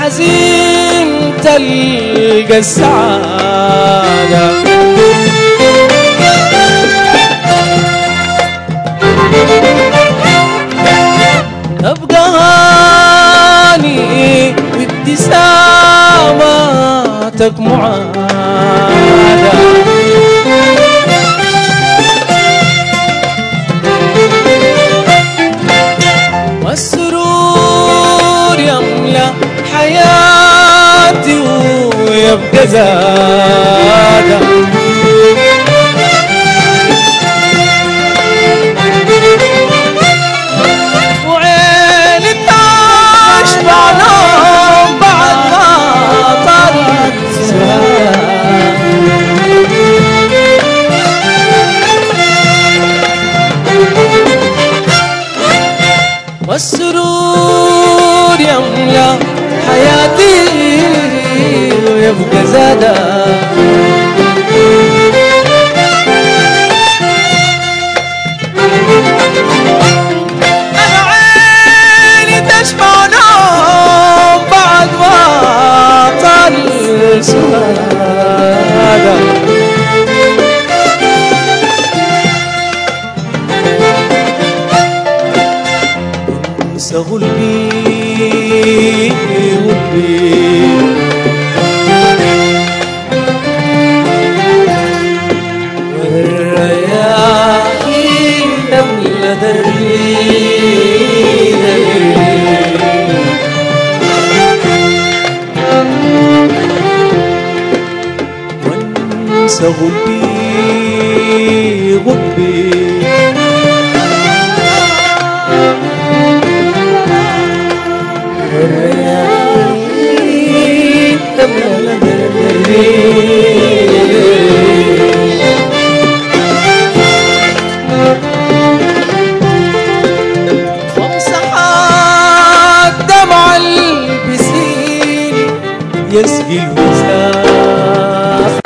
حزين تلقى السعادة أبقى هاني وابتساماتك معادة والسرور يملأ حياتي ويبقى زادة وعيني تشبع نوم بعد ما طال الزمان والسرور يملأ حياتي ويبقى زادا أنا عيني تشبع نوم بعد ما طال سوادا انسى غلبي غلبي والرياحين تملى دربي وانسى غلبي غلبي وامسح دمع البسين يسقي الوساخ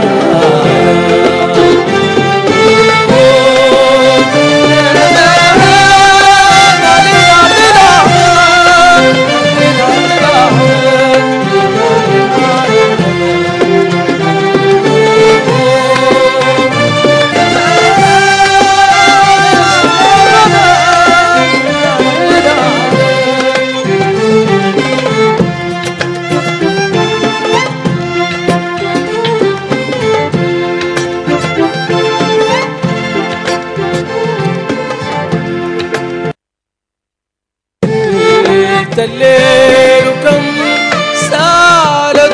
ليلة الليل وكم سالت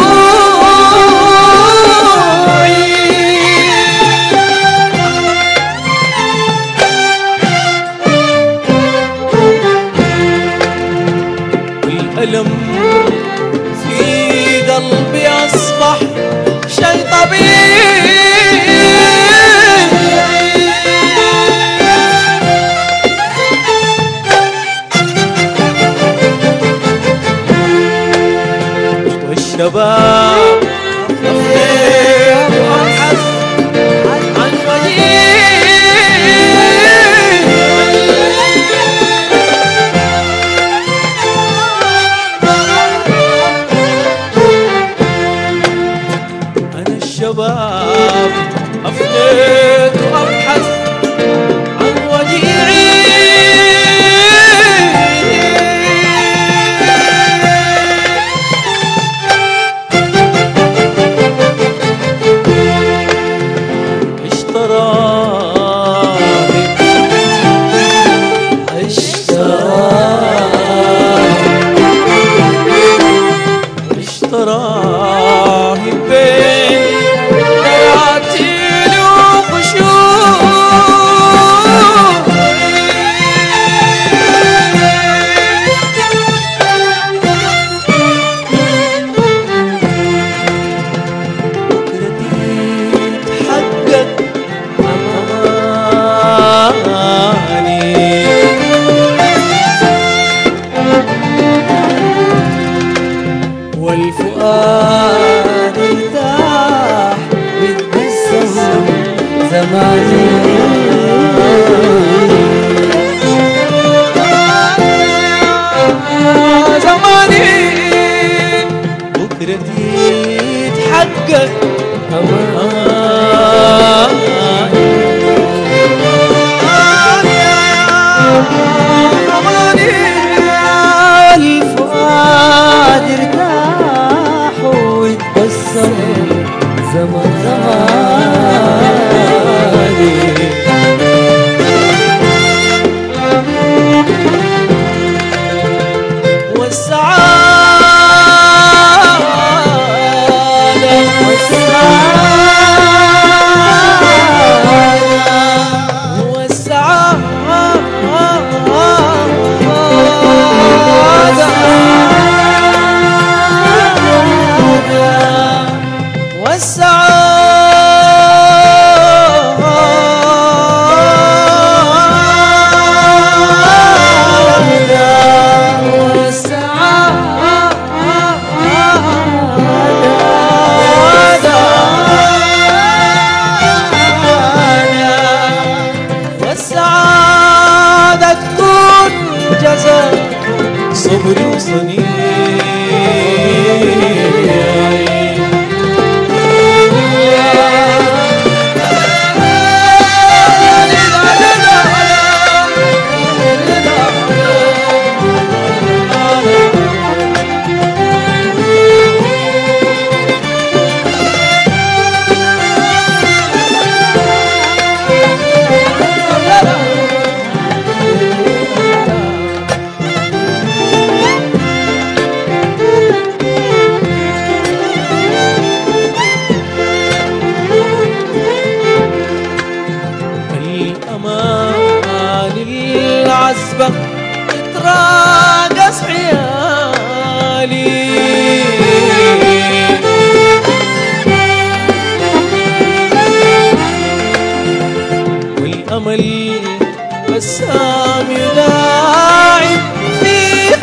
دموعي والألم في قلبي أصبح شي طبيعي والشباب لفيت وابحث عن وديع أنا الشباب أفنيت وأبحث عن وديعي اشتراني اشتراني اشتراني بين قراتيل وخشوع حقك أماني والفؤاد ارتاح بالبسم زماني زماني فكرتي تحقق الفؤاد ارتاح واتبسم زمان زماني والسعادة والسعادة تكون جزاء صبري الأمان العزبة تراقص حيالي والأمل بسام يلاعب في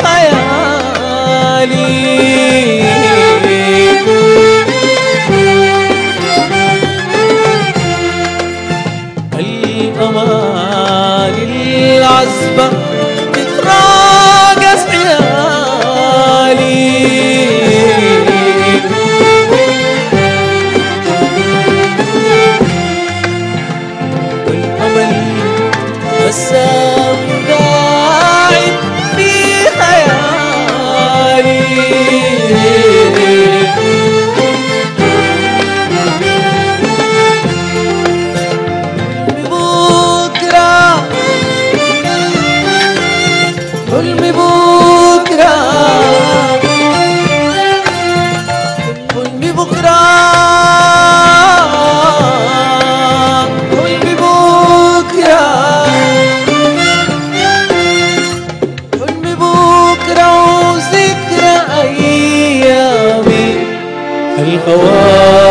خيالي الأمان العزبة تتراقص حيالي والأمل بسام قاعد في خيالي بكرة حلمي بكرة حلمي بكرة حلمي بكرة حلمي بكرة وذكرى أيامي الخوالي